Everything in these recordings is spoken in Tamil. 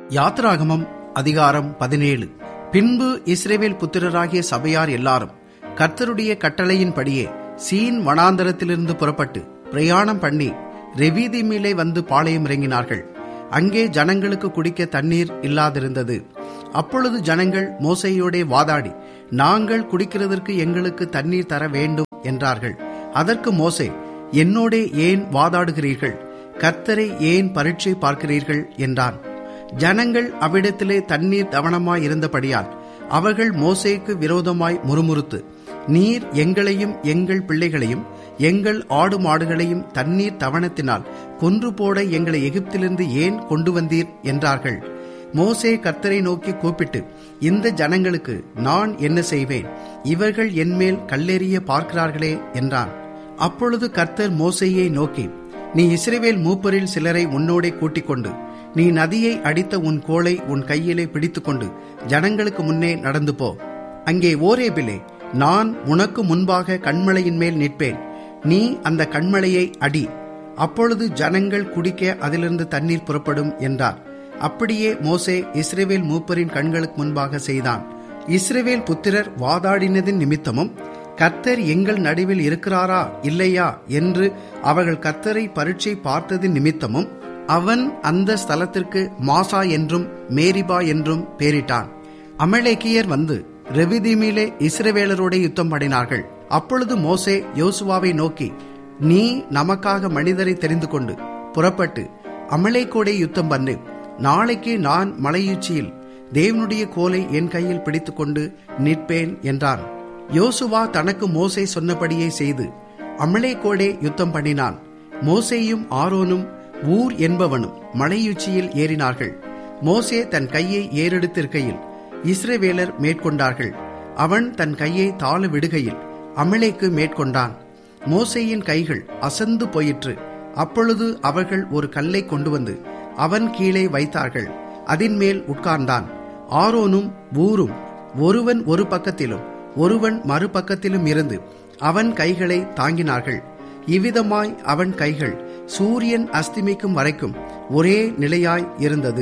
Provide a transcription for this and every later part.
யாத்ராகமம் அதிகாரம் பதினேழு பின்பு இஸ்ரேவேல் புத்திரராகிய சபையார் எல்லாரும் கர்த்தருடைய கட்டளையின்படியே சீன் வனாந்தரத்திலிருந்து புறப்பட்டு பிரயாணம் பண்ணி ரெவீதிமிலே வந்து பாளையம் இறங்கினார்கள் அங்கே ஜனங்களுக்கு குடிக்க தண்ணீர் இல்லாதிருந்தது அப்பொழுது ஜனங்கள் மோசையோடே வாதாடி நாங்கள் குடிக்கிறதற்கு எங்களுக்கு தண்ணீர் தர வேண்டும் என்றார்கள் அதற்கு மோசே என்னோடே ஏன் வாதாடுகிறீர்கள் கர்த்தரை ஏன் பரீட்சை பார்க்கிறீர்கள் என்றான் ஜனங்கள் அவ்விடத்திலே தண்ணீர் தவணமாய் இருந்தபடியால் அவர்கள் மோசேக்கு விரோதமாய் முறுமுறுத்து நீர் எங்களையும் எங்கள் பிள்ளைகளையும் எங்கள் ஆடு மாடுகளையும் தண்ணீர் தவணத்தினால் கொன்று போட எங்களை எகிப்திலிருந்து ஏன் கொண்டு வந்தீர் என்றார்கள் மோசே கர்த்தரை நோக்கி கூப்பிட்டு இந்த ஜனங்களுக்கு நான் என்ன செய்வேன் இவர்கள் என்மேல் கல்லெறிய பார்க்கிறார்களே என்றான் அப்பொழுது கர்த்தர் மோசையை நோக்கி நீ இஸ்ரேவேல் மூப்பரில் சிலரை உன்னோடே கூட்டிக் கொண்டு நீ நதியை அடித்த உன் கோலை உன் கையிலே பிடித்துக்கொண்டு ஜனங்களுக்கு முன்னே நடந்து போ அங்கே ஓரேபிலே நான் உனக்கு முன்பாக கண்மலையின் மேல் நிற்பேன் நீ அந்த கண்மலையை அடி அப்பொழுது ஜனங்கள் குடிக்க அதிலிருந்து தண்ணீர் புறப்படும் என்றார் அப்படியே மோசே இஸ்ரேவேல் மூப்பரின் கண்களுக்கு முன்பாக செய்தான் இஸ்ரேவேல் புத்திரர் வாதாடினதின் நிமித்தமும் கர்த்தர் எங்கள் நடுவில் இருக்கிறாரா இல்லையா என்று அவர்கள் கர்த்தரை பரீட்சை பார்த்ததின் நிமித்தமும் அவன் அந்த ஸ்தலத்திற்கு மாசா என்றும் மேரிபா என்றும் பேரிட்டான் அமலேக்கியர் வந்து ரெவிதீமிலே இஸ்ரவேலரோட யுத்தம் பண்ணினார்கள் அப்பொழுது மோசே யோசுவாவை நோக்கி நீ நமக்காக மனிதரை தெரிந்து கொண்டு புறப்பட்டு அமலேக்கோடே யுத்தம் பண்ணு நாளைக்கு நான் மலையுச்சியில் தேவனுடைய கோலை என் கையில் பிடித்துக்கொண்டு நிற்பேன் என்றான் யோசுவா தனக்கு மோசே சொன்னபடியே செய்து அமலேக்கோடே யுத்தம் பண்ணினான் மோசேயும் ஆரோனும் ஊர் என்பவனும் மலையுச்சியில் ஏறினார்கள் மோசே தன் கையை ஏறெடுத்திருக்கையில் இஸ்ரவேலர் மேற்கொண்டார்கள் அவன் தன் கையை தாழ விடுகையில் அமலேக்கு மேற்கொண்டான் மோசேயின் கைகள் அசந்து போயிற்று அப்பொழுது அவர்கள் ஒரு கல்லை கொண்டு வந்து அவன் கீழே வைத்தார்கள் அதின் மேல் உட்கார்ந்தான் ஆரோனும் ஊரும் ஒருவன் ஒரு பக்கத்திலும் ஒருவன் மறுபக்கத்திலும் இருந்து அவன் கைகளை தாங்கினார்கள் இவ்விதமாய் அவன் கைகள் சூரியன் அஸ்திமிக்கும் வரைக்கும் ஒரே நிலையாய் இருந்தது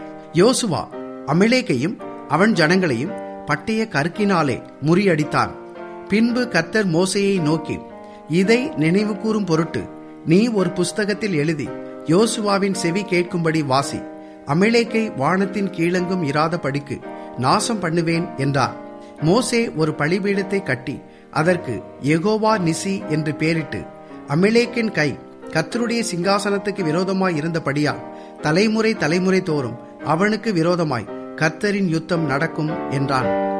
யோசுவா அமிலேக்கையும் அவன் ஜனங்களையும் பட்டய கருக்கினாலே முறியடித்தான் பின்பு கர்த்தர் மோசையை நோக்கி இதை நினைவு கூறும் பொருட்டு நீ ஒரு புஸ்தகத்தில் எழுதி யோசுவாவின் செவி கேட்கும்படி வாசி அமிலேக்கை வானத்தின் கீழங்கும் இராத படிக்கு நாசம் பண்ணுவேன் என்றார் மோசே ஒரு பழிபீடத்தை கட்டி அதற்கு எகோவா நிசி என்று பெயரிட்டு அமிலேக்கின் கை கத்தருடைய சிங்காசனத்துக்கு விரோதமாய் இருந்தபடியால் தலைமுறை தலைமுறை தோறும் அவனுக்கு விரோதமாய் கர்த்தரின் யுத்தம் நடக்கும் என்றான்